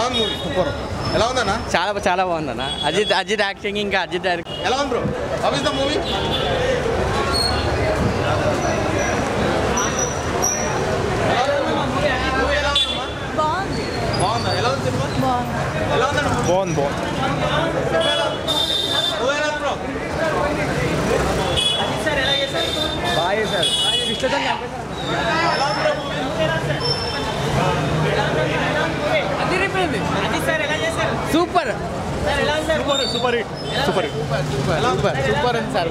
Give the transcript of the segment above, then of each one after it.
ఉంది movie super ఎలా ఉందన్న చాలా చాలా బాగుందన్న అజిత్ అజిత్ యాక్టింగ్ ఇంకా అజిత్ డైరెక్ట్ ఎలా ఉంది bro how is the movie బాగుంది బాగుందా ఎలా ఉంది సినిమా బాగుంది ఎలా ఉందన్న బాగుంది బాగుంది నువ్వు ఎలా ఉంది బ్రో బాగా చేశారు super super super hit super hit super super ఉంది సార్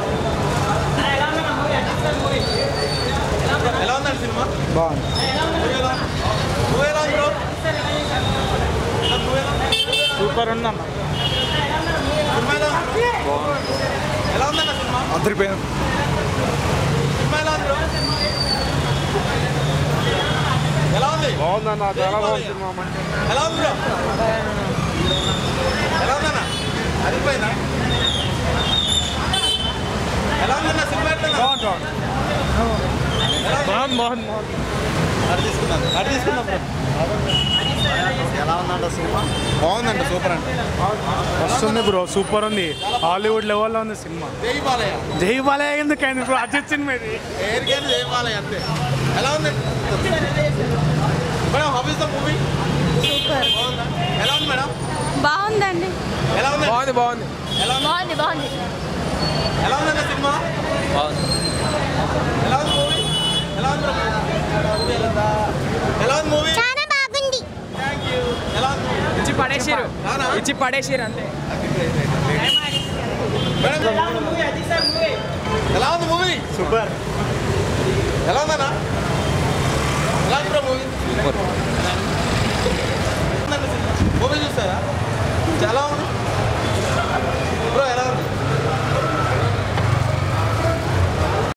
ఎలా ఉందండి సినిమా బాగుంది నువ్వు ఎలా నువ్వు ఎలా ఉంది బ్రో నువ్వు ఎలా సూపర్ ఉందన్న సినిమా ఎలా ఎలా ఉందన్న సినిమా అదిరిపోయింది సినిమా ఎలా ఉంది బ్రో ఎలా ఉంది బాగుందన్న చాలా బాగుంది సినిమా ఎలా ఉంది బ్రో ఎలా ఉందన్న అదిపోయిందా ఎలా ఉందన్న సినిమా ఎట్లా బాగుంది బాగుంది బాగుంది బాగుంది అటు తీసుకున్నాను అటు తీసుకున్నాం బ్రో ఎలా ఉందంట సినిమా బాగుందంట సూపర్ అంట వస్తుంది బ్రో సూపర్ ఉంది హాలీవుడ్ లెవెల్లో ఉంది సినిమా జై బాలయ్య జై బాలయ్య ఎందుకైంది బ్రో అజిత్ సినిమా ఇది ఎయిర్గేన్ జై బాలయ్య అంతే ఎలా ఉంది madam how is the movie super బాగుందా ఎలా ఉంది మేడం బాగుందండి ఎలా ఉంది బాగుంది బాగుంది ఎలా ఉంది బాగుంది బాగుంది ఎలా ఉందండి సినిమా బాగుంది ఎలా ఉంది మూవీ ఎలా ఉంది మూవీ ఎలా ఉంది మూవీ చాలా బాగుంది థ్యాంక్ యూ ఎలా ఉంది movie? ఇచ్చి పడేసిరు అవునా? ఇచ్చి పడేసిరు అంతే మేడం ఎలా ఉంది మూవీ సూపర్ ఎలా ఉందన్నా ఎలా ఉంది బ్రో మూవీ మూవీ చూస్తారా చాలా ఉంది